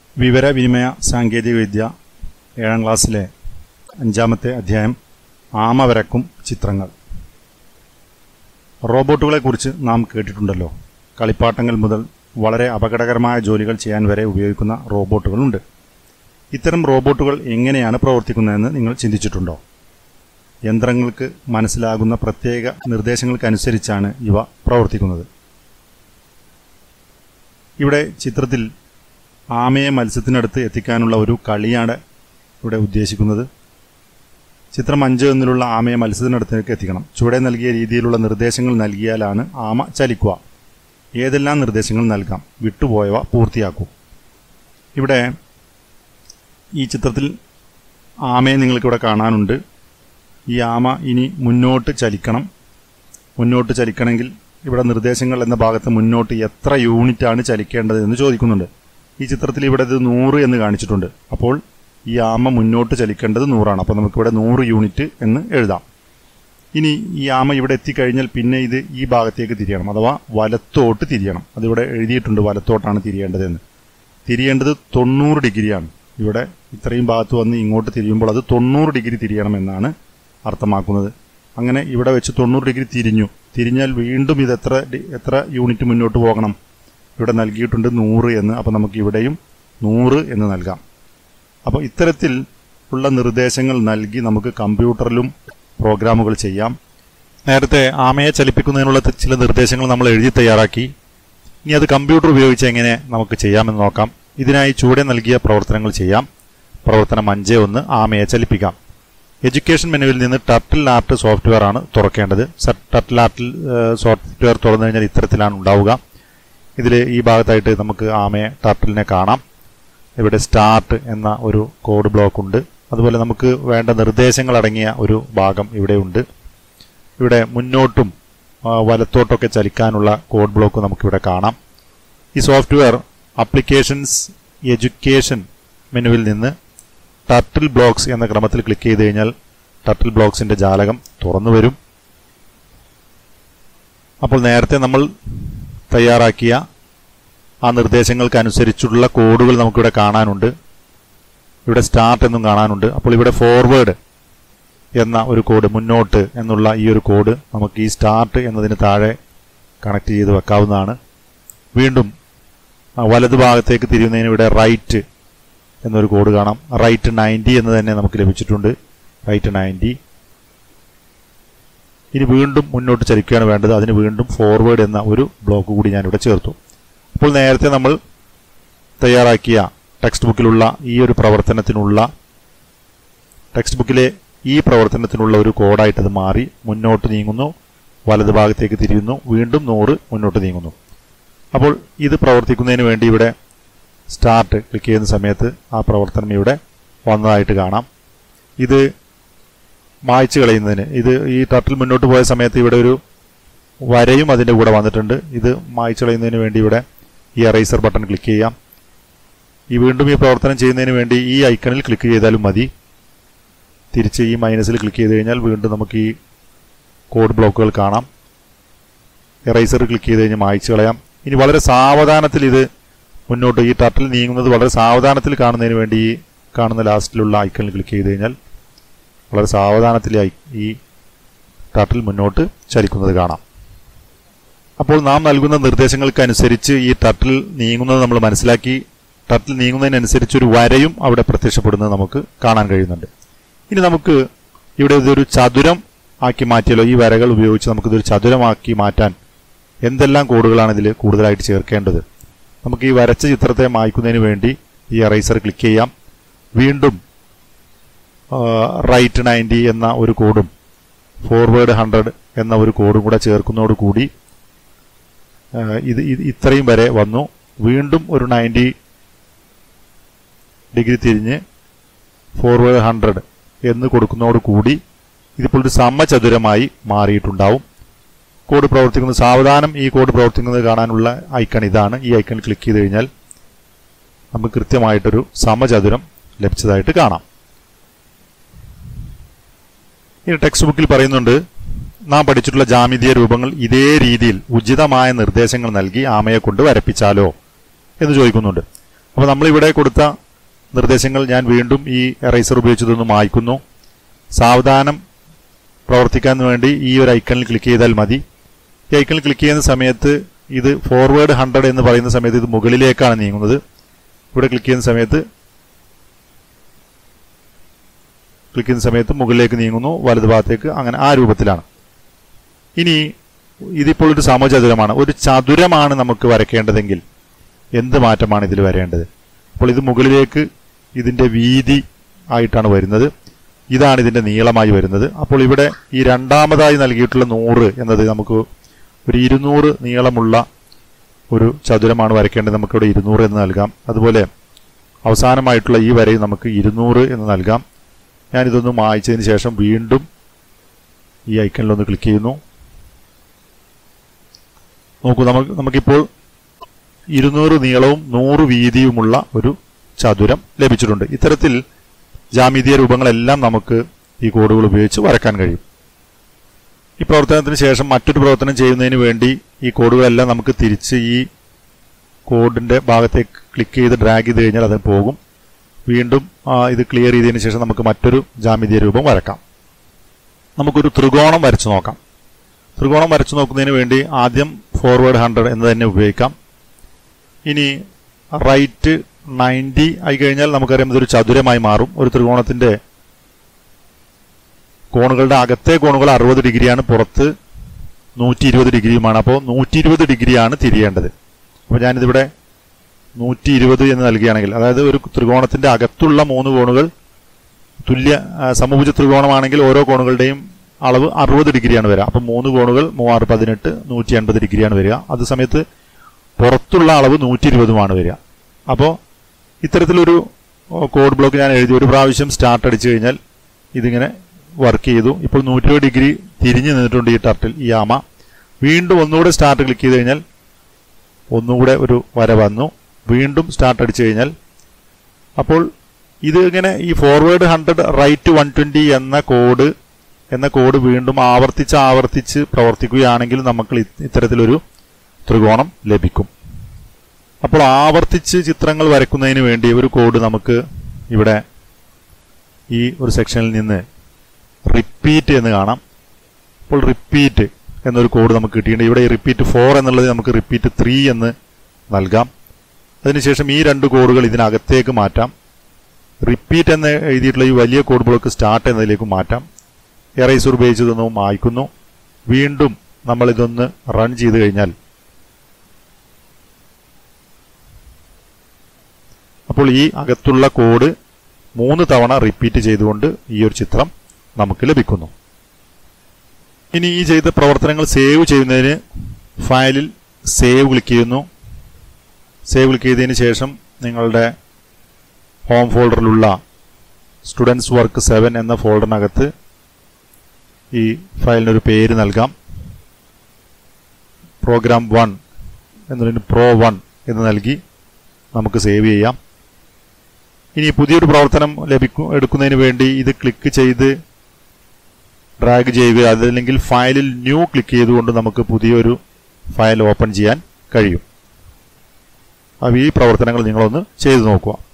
വിവരവിനിമയ സാങ്കേതികവിദ്യ ഏഴാം ക്ലാസ്സിലെ അഞ്ചാമത്തെ അധ്യായം ആമ വരക്കും ചിത്രങ്ങൾ റോബോട്ടുകളെക്കുറിച്ച് നാം കേട്ടിട്ടുണ്ടല്ലോ കളിപ്പാട്ടങ്ങൾ മുതൽ വളരെ അപകടകരമായ ജോലികൾ ചെയ്യാൻ വരെ ഉപയോഗിക്കുന്ന റോബോട്ടുകളുണ്ട് ഇത്തരം റോബോട്ടുകൾ എങ്ങനെയാണ് പ്രവർത്തിക്കുന്നതെന്ന് നിങ്ങൾ ചിന്തിച്ചിട്ടുണ്ടോ യന്ത്രങ്ങൾക്ക് മനസ്സിലാകുന്ന പ്രത്യേക നിർദ്ദേശങ്ങൾക്കനുസരിച്ചാണ് ഇവ പ്രവർത്തിക്കുന്നത് ഇവിടെ ചിത്രത്തിൽ ആമയെ മത്സ്യത്തിനടുത്ത് എത്തിക്കാനുള്ള ഒരു കളിയാണ് ഇവിടെ ഉദ്ദേശിക്കുന്നത് ചിത്രം അഞ്ച് എന്നിലുള്ള ആമയെ മത്സ്യത്തിനടുത്തേക്ക് എത്തിക്കണം ചുവടെ നൽകിയ രീതിയിലുള്ള നിർദ്ദേശങ്ങൾ നൽകിയാലാണ് ആമ ചലിക്കുക ഏതെല്ലാം നിർദ്ദേശങ്ങൾ നൽകാം വിട്ടുപോയവ പൂർത്തിയാക്കൂ ഇവിടെ ഈ ചിത്രത്തിൽ ആമയെ നിങ്ങൾക്കിവിടെ കാണാനുണ്ട് ഈ ആമ ഇനി മുന്നോട്ട് ചലിക്കണം മുന്നോട്ട് ചലിക്കണമെങ്കിൽ ഇവിടെ നിർദ്ദേശങ്ങൾ എന്ന ഭാഗത്ത് മുന്നോട്ട് എത്ര യൂണിറ്റാണ് ചലിക്കേണ്ടത് എന്ന് ചോദിക്കുന്നുണ്ട് ഈ ചിത്രത്തിൽ ഇവിടെ ഇത് നൂറ് എന്ന് കാണിച്ചിട്ടുണ്ട് അപ്പോൾ ഈ ആമ മുന്നോട്ട് ചലിക്കേണ്ടത് നൂറാണ് അപ്പോൾ നമുക്കിവിടെ നൂറ് യൂണിറ്റ് എന്ന് എഴുതാം ഇനി ഈ ആമ ഇവിടെ എത്തിക്കഴിഞ്ഞാൽ പിന്നെ ഇത് ഈ ഭാഗത്തേക്ക് തിരിയണം അഥവാ വലത്തോട്ട് തിരിയണം അതിവിടെ എഴുതിയിട്ടുണ്ട് വലത്തോട്ടാണ് തിരിയേണ്ടതെന്ന് തിരിയേണ്ടത് തൊണ്ണൂറ് ഡിഗ്രിയാണ് ഇവിടെ ഇത്രയും ഭാഗത്ത് വന്ന് ഇങ്ങോട്ട് തിരിയുമ്പോൾ അത് തൊണ്ണൂറ് ഡിഗ്രി തിരിയണമെന്നാണ് അർത്ഥമാക്കുന്നത് അങ്ങനെ ഇവിടെ വെച്ച് തൊണ്ണൂറ് ഡിഗ്രി തിരിഞ്ഞു തിരിഞ്ഞാൽ വീണ്ടും ഇത് എത്ര ഡി- എത്ര യൂണിറ്റ് മുന്നോട്ട് പോകണം ഇവിടെ നൽകിയിട്ടുണ്ട് നൂറ് എന്ന് അപ്പോൾ നമുക്ക് ഇവിടെയും നൂറ് എന്ന് നൽകാം അപ്പോൾ ഇത്തരത്തിൽ ഉള്ള നിർദ്ദേശങ്ങൾ നൽകി നമുക്ക് കമ്പ്യൂട്ടറിലും പ്രോഗ്രാമുകൾ ചെയ്യാം നേരത്തെ ആമയെ ചലിപ്പിക്കുന്നതിനുള്ള ത- ചില നിർദ്ദേശങ്ങൾ നമ്മൾ എഴുതി തയ്യാറാക്കി ഇനി അത് കമ്പ്യൂട്ടർ ഉപയോഗിച്ച് എങ്ങനെ നമുക്ക് ചെയ്യാമെന്ന് നോക്കാം ഇതിനായി ചൂടെ നൽകിയ പ്രവർത്തനങ്ങൾ ചെയ്യാം പ്രവർത്തനം അഞ്ച് ഒന്ന് ആമയെ ചലിപ്പിക്കാം എഡ്യൂക്കേഷൻ മെനുവിൽ നിന്ന് ടർട്ടിൽ ആർട്ട് സോഫ്റ്റ്വെയർ ആണ് തുറക്കേണ്ടത് സ- ടർട്ടിൽ ആർട്ടിൽ സോഫ്റ്റ്വെയർ തുറന്നു കഴിഞ്ഞാൽ ഇത്തരത്തിലാണ് ഉണ്ടാവുക ഇതിൽ ഈ ഭാഗത്തായിട്ട് നമുക്ക് ആമയെ ടർട്ടിലിനെ കാണാം ഇവിടെ സ്റ്റാർട്ട് എന്ന ഒരു കോഡ് ബ്ലോക്ക് ഉണ്ട് അതുപോലെ നമുക്ക് വേണ്ട നിർദ്ദേശങ്ങൾ അടങ്ങിയ ഒരു ഭാഗം ഇവിടെ ഉണ്ട് ഇവിടെ മുന്നോട്ടും ആ, വലത്തോട്ടൊക്കെ ചലിക്കാനുള്ള കോഡ് ബ്ലോക്ക് നമുക്കിവിടെ കാണാം ഈ സോഫ്റ്റ്വെയർ അപ്ലിക്കേഷൻസ് എഡ്യൂക്കേഷൻ മെനുവിൽ നിന്ന് ടർട്ടിൽ ബ്ലോക്സ് എന്ന ക്രമത്തിൽ ക്ലിക്ക് ചെയ്ത് കഴിഞ്ഞാൽ ടർട്ടിൽ ബ്ലോക്സിന്റെ ജാലകം തുറന്നു വരും അപ്പോൾ നേരത്തെ നമ്മൾ തയ്യാറാക്കിയ ആ നിർദ്ദേശങ്ങൾക്ക് അനുസരിച്ചുള്ള കോഡുകൾ നമുക്കിവിടെ കാണാനുണ്ട് ഇവിടെ സ്റ്റാർട്ട് എന്നും കാണാനുണ്ട് അപ്പോൾ ഇവിടെ ഫോർവേഡ് എന്ന ഒരു കോഡ് മുന്നോട്ട് എന്നുള്ള ഈ ഒരു കോഡ് നമുക്ക് ഈ സ്റ്റാർട്ട് എന്നതിന് താഴെ കണക്ട് ചെയ്ത് വെക്കാവുന്നതാണ് വീണ്ടും ആ, വലതു ഭാഗത്തേക്ക് തിരിയുന്നതിന് ഇവിടെ റൈറ്റ് എന്നൊരു കോഡ് കാണാം റൈറ്റ് നയൻറ്റി എന്ന് തന്നെ നമുക്ക് ലഭിച്ചിട്ടുണ്ട് റൈറ്റ് നയൻറ്റി ഇനി വീണ്ടും മുന്നോട്ട് ചലിക്കുകയാണ് വേണ്ടത് അതിന് വീണ്ടും ഫോർവേഡ് എന്ന ഒരു ബ്ലോക്ക് കൂടി ഞാൻ ഇവിടെ ചേർത്തു അപ്പോൾ നേരത്തെ നമ്മൾ തയ്യാറാക്കിയ ടെക്സ്റ്റ് ബുക്കിലുള്ള ഈ ഒരു പ്രവർത്തനത്തിനുള്ള ടെക്സ്റ്റ് ബുക്കിലെ ഈ പ്രവർത്തനത്തിനുള്ള ഒരു കോഡായിട്ട് അത് മാറി മുന്നോട്ട് നീങ്ങുന്നു വലത് ഭാഗത്തേക്ക് തിരിയുന്നു വീണ്ടും നൂറ് മുന്നോട്ട് നീങ്ങുന്നു അപ്പോൾ ഇത് പ്രവർത്തിക്കുന്നതിന് വേണ്ടി ഇവിടെ സ്റ്റാർട്ട് ക്ലിക്ക് ചെയ്യുന്ന സമയത്ത് ആ പ്രവർത്തനം ഇവിടെ വന്നതായിട്ട് കാണാം ഇത് മായ്ച്ചു കളയുന്നതിന് ഇത് ഈ ടർട്ടിൽ മുന്നോട്ട് പോയ സമയത്ത് ഇവിടെ ഒരു വരയും അതിൻ്റെ കൂടെ വന്നിട്ടുണ്ട് ഇത് മായ്ച്ചു കളയുന്നതിന് വേണ്ടി ഇവിടെ ഈ എറൈസർ ബട്ടൺ ക്ലിക്ക് ചെയ്യാം ഈ വീണ്ടും ഈ പ്രവർത്തനം ചെയ്യുന്നതിന് വേണ്ടി ഈ ഐക്കണിൽ ക്ലിക്ക് ചെയ്താലും മതി തിരിച്ച് ഈ മൈനസിൽ ക്ലിക്ക് ചെയ്ത് കഴിഞ്ഞാൽ വീണ്ടും നമുക്ക് ഈ കോഡ് ബ്ലോക്കുകൾ കാണാം എറൈസർ ക്ലിക്ക് ചെയ്ത് കഴിഞ്ഞാൽ മായ്ച്ചു കളയാം ഇനി വളരെ സാവധാനത്തിൽ ഇത് മുന്നോട്ട് ഈ ടർട്ടിൽ നീങ്ങുന്നത് വളരെ സാവധാനത്തിൽ കാണുന്നതിന് വേണ്ടി ഈ കാണുന്ന ലാസ്റ്റിലുള്ള ഐക്കണിൽ ക്ലിക്ക് ചെയ്ത് കഴിഞ്ഞാൽ വളരെ സാവധാനത്തിൽ ഈ ഐ- ഈ ടർട്ടിൽ മുന്നോട്ട് ചലിക്കുന്നത് കാണാം അപ്പോൾ നാം നൽകുന്ന നിർദ്ദേശങ്ങൾക്കനുസരിച്ച് ഈ ടർട്ടിൽ നീങ്ങുന്നത് നമ്മൾ മനസ്സിലാക്കി ടർട്ടിൽ നീങ്ങുന്നതിനനുസരിച്ച് ഒരു വരയും അവിടെ പ്രത്യക്ഷപ്പെടുന്നത് നമുക്ക് കാണാൻ കഴിയുന്നുണ്ട് ഇനി നമുക്ക് ഇവിടെ ഇതൊരു ചതുരം ആക്കി മാറ്റിയാലോ ഈ വരകൾ ഉപയോഗിച്ച് നമുക്കിതൊരു ചതുരമാക്കി മാറ്റാൻ എന്തെല്ലാം കോഡുകളാണ് ഇതിൽ കൂടുതലായിട്ട് ചേർക്കേണ്ടത് നമുക്ക് ഈ വരച്ച ചിത്രത്തെ മായ്ക്കുന്നതിന് വേണ്ടി ഈ എറൈസർ ക്ലിക്ക് ചെയ്യാം വീണ്ടും റൈറ്റ് നയൻറ്റി എന്ന ഒരു കോഡും ഫോർവേഡ് ഹൺഡ്രഡ് എന്ന ഒരു കോഡും കൂടെ ചേർക്കുന്നതോടുകൂടി ആ, ഇത് ഇത് ഇത്രയും വരെ വന്നു വീണ്ടും ഒരു നയൻറ്റി ഡിഗ്രി തിരിഞ്ഞ് ഫോർവേഡ് ഹൺഡ്രഡ് എന്ന് കൊടുക്കുന്നതോടുകൂടി ഇതിപ്പോൾ ഒരു സമചതുരമായി മാറിയിട്ടുണ്ടാവും കോഡ് പ്രവർത്തിക്കുന്നത് സാവധാനം ഈ കോഡ് പ്രവർത്തിക്കുന്നത് കാണാനുള്ള ഐക്കൺ ഇതാണ് ഈ ഐക്കണിൽ ക്ലിക്ക് ചെയ്ത് കഴിഞ്ഞാൽ നമുക്ക് കൃത്യമായിട്ടൊരു സമചതുരം ലഭിച്ചതായിട്ട് കാണാം ഈ ടെക്സ്റ്റ് ബുക്കിൽ പറയുന്നുണ്ട് നാം പഠിച്ചിട്ടുള്ള ജാമിതീയ രൂപങ്ങൾ ഇതേ രീതിയിൽ ഉചിതമായ നിർദ്ദേശങ്ങൾ നൽകി ആമയെ കൊണ്ട് വരപ്പിച്ചാലോ എന്ന് ചോദിക്കുന്നുണ്ട് അപ്പോൾ നമ്മളിവിടെ കൊടുത്ത നിർദ്ദേശങ്ങൾ ഞാൻ വീണ്ടും ഈ എറൈസർ ഉപയോഗിച്ചതൊന്ന് മായ്ക്കുന്നു സാവധാനം പ്രവർത്തിക്കാൻ വേണ്ടി ഈ ഒരു ഐക്കണിൽ ക്ലിക്ക് ചെയ്താൽ മതി ഈ ഐക്കണിൽ ക്ലിക്ക് ചെയ്യുന്ന സമയത്ത് ഇത് ഫോർവേഡ് ഹൺഡ്രഡ് എന്ന് പറയുന്ന സമയത്ത് ഇത് മുകളിലേക്കാണ് നീങ്ങുന്നത് ഇവിടെ ക്ലിക്ക് ചെയ്യുന്ന സമയത്ത് ക്ലിക്ക് ചെയ്യുന്ന സമയത്ത് മുകളിലേക്ക് നീങ്ങുന്നു വലതുഭാഗത്തേക്ക് അങ്ങനെ ആ രൂപത്തിലാണ് ഇനി ഇതിപ്പോൾ ഒരു സമചതുരമാണ് ഒരു ചതുരമാണ് നമുക്ക് വരയ്ക്കേണ്ടതെങ്കിൽ എന്ത് മാറ്റമാണ് ഇതിൽ വരേണ്ടത് അപ്പോൾ ഇത് മുകളിലേക്ക് ഇതിന്റെ വീതി ആയിട്ടാണ് വരുന്നത് ഇതാണ് ഇതിന്റെ നീളമായി വരുന്നത് അപ്പോൾ ഇവിടെ ഈ രണ്ടാമതായി നൽകിയിട്ടുള്ള നൂറ് എന്നത് നമുക്ക് ഒരു ഇരുന്നൂറ് നീളമുള്ള ഒരു ചതുരമാണ് വരയ്ക്കേണ്ടത് നമുക്കിവിടെ ഇരുന്നൂറ് എന്ന് നൽകാം അതുപോലെ അവസാനമായിട്ടുള്ള ഈ വരയും നമുക്ക് ഇരുന്നൂറ് എന്ന് നൽകാം ഞാനിതൊന്ന് മായ്ച്ചതിന് ശേഷം വീണ്ടും ഈ ഐക്കണിലൊന്ന് ക്ലിക്ക് ചെയ്യുന്നു നോക്കൂ നമുക്ക് നമുക്കിപ്പോൾ ഇരുന്നൂറ് നീളവും നൂറ് വീതിയുമുള്ള ഒരു ചതുരം ലഭിച്ചിട്ടുണ്ട് ഇത്തരത്തിൽ ജാമിതീയ രൂപങ്ങളെല്ലാം നമുക്ക് ഈ കോഡുകൾ ഉപയോഗിച്ച് വരക്കാൻ കഴിയും ഈ പ്രവർത്തനത്തിന് ശേഷം മറ്റൊരു പ്രവർത്തനം ചെയ്യുന്നതിന് വേണ്ടി ഈ കോഡുകളെല്ലാം നമുക്ക് തിരിച്ച് ഈ കോഡിന്റെ ഭാഗത്തേക്ക് ക്ലിക്ക് ചെയ്ത് ഡ്രാഗ് ചെയ്ത് കഴിഞ്ഞാൽ അത് പോകും വീണ്ടും ആ, ഇത് ക്ലിയർ ചെയ്തതിന് ശേഷം നമുക്ക് മറ്റൊരു ജാമിതീയ രൂപം വരക്കാം നമുക്കൊരു ത്രികോണം വരച്ചു നോക്കാം ത്രികോണം വരച്ചു നോക്കുന്നതിന് വേണ്ടി ആദ്യം ഫോർവേഡ് ഹൺഡ്രഡ് എന്ന് തന്നെ ഉപയോഗിക്കാം ഇനി റൈറ്റ് നയൻറ്റി ആയി കഴിഞ്ഞാൽ നമുക്കറിയാം ഇതൊരു ചതുരമായി മാറും ഒരു ത്രികോണത്തിന്റെ കോണുകളുടെ അകത്തെ കോണുകൾ അറുപത് ഡിഗ്രിയാണ് പുറത്ത് നൂറ്റി ഇരുപത് ഡിഗ്രിയുമാണ് അപ്പോൾ നൂറ്റി ഇരുപത് ഡിഗ്രിയാണ് തിരിയേണ്ടത് അപ്പോൾ ഞാനിതിവിടെ നൂറ്റി ഇരുപത് എന്ന് നൽകുകയാണെങ്കിൽ അതായത് ഒരു ത്രികോണത്തിന്റെ അകത്തുള്ള മൂന്ന് കോണുകൾ തുല്യ ആ, സമഭുജ ത്രികോണമാണെങ്കിൽ ഓരോ കോണുകളുടെയും അളവ് അറുപത് ഡിഗ്രിയാണ് വരിക അപ്പം മൂന്ന് കോണുകൾ മൂവാറ് പതിനെട്ട് നൂറ്റി എൺപത് ഡിഗ്രിയാണ് വരിക അത് സമയത്ത് പുറത്തുള്ള അളവ് നൂറ്റി ഇരുപതുമാണ് വരിക അപ്പോൾ ഇത്തരത്തിലൊരു ഓ, കോഡ് ബ്ലോക്ക് ഞാൻ എഴുതി ഒരു പ്രാവശ്യം സ്റ്റാർട്ട് അടിച്ചു കഴിഞ്ഞാൽ ഇതിങ്ങനെ വർക്ക് ചെയ്തു ഇപ്പോൾ നൂറ്റി ഇരുപത് ഡിഗ്രി തിരിഞ്ഞു നിന്നിട്ടുണ്ട് ഈ ടർട്ടിൽ ഈ ആമ വീണ്ടും ഒന്നുകൂടെ സ്റ്റാർട്ട് ക്ലിക്ക് ചെയ്ത് കഴിഞ്ഞാൽ ഒന്നുകൂടെ ഒരു വര വന്നു വീണ്ടും സ്റ്റാർട്ട് അടിച്ചു കഴിഞ്ഞാൽ അപ്പോൾ ഇത് ഇങ്ങനെ ഈ forward hundred right one twenty എന്ന കോഡ് എന്ന കോഡ് വീണ്ടും ആവർത്തിച്ച് ആവർത്തിച്ച് പ്രവർത്തിക്കുകയാണെങ്കിൽ നമുക്ക് ഇ- ഇത്തരത്തിലൊരു ത്രികോണം ലഭിക്കും അപ്പോൾ ആവർത്തിച്ച് ചിത്രങ്ങൾ വരയ്ക്കുന്നതിന് വേണ്ടി ഒരു കോഡ് നമുക്ക് ഇവിടെ ഈ ഒരു സെക്ഷനിൽ നിന്ന് റിപ്പീറ്റ് എന്ന് കാണാം അപ്പോൾ റിപ്പീറ്റ് എന്നൊരു കോഡ് നമുക്ക് കിട്ടിയിട്ടുണ്ട് ഇവിടെ ഈ റിപ്പീറ്റ് ഫോർ എന്നുള്ളത് നമുക്ക് റിപ്പീറ്റ് ത്രീ എന്ന് നൽകാം അതിനുശേഷം ഈ രണ്ട് കോഡുകൾ ഇതിനകത്തേക്ക് മാറ്റാം റിപ്പീറ്റ് എന്ന് എഴുതിയിട്ടുള്ള ഈ വലിയ കോഡ് ബ്ലോക്ക് സ്റ്റാർട്ട് എന്നതിലേക്ക് മാറ്റാം എറൈസർ ഉപയോഗിച്ച് ഇതൊന്ന് മായ്ക്കുന്നു വീണ്ടും നമ്മൾ ഇതൊന്ന് റൺ ചെയ്ത് കഴിഞ്ഞാൽ അപ്പോൾ ഈ അകത്തുള്ള കോഡ് മൂന്ന് തവണ റിപ്പീറ്റ് ചെയ്തുകൊണ്ട് ഈ ഒരു ചിത്രം നമുക്ക് ലഭിക്കുന്നു ഇനി ഈ ചെയ്ത പ്രവർത്തനങ്ങൾ സേവ് ചെയ്യുന്നതിന് ഫയലിൽ സേവ് ക്ലിക്ക് ചെയ്യുന്നു സേവ് ക്ലിക്ക് ചെയ്തതിന് ശേഷം നിങ്ങളുടെ ഹോം ഫോൾഡറിലുള്ള സ്റ്റുഡൻസ് വർക്ക് സെവൻ എന്ന ഫോൾഡറിനകത്ത് ഈ ഫയലിനൊരു പേര് നൽകാം പ്രോഗ്രാം വൺ എന്നതിന് പ്രോ വൺ എന്ന് നൽകി നമുക്ക് സേവ് ചെയ്യാം ഇനി പുതിയൊരു പ്രവർത്തനം ലഭിക്കും എടുക്കുന്നതിന് വേണ്ടി ഇത് ക്ലിക്ക് ചെയ്ത് ഡ്രാഗ് ചെയ്യുക അതല്ലെങ്കിൽ ഫയലിൽ ന്യൂ ക്ലിക്ക് ചെയ്തുകൊണ്ട് നമുക്ക് പുതിയൊരു ഫയൽ ഓപ്പൺ ചെയ്യാൻ കഴിയും അപ്പോൾ ഈ പ്രവർത്തനങ്ങൾ നിങ്ങളൊന്ന് ചെയ്തു നോക്കുക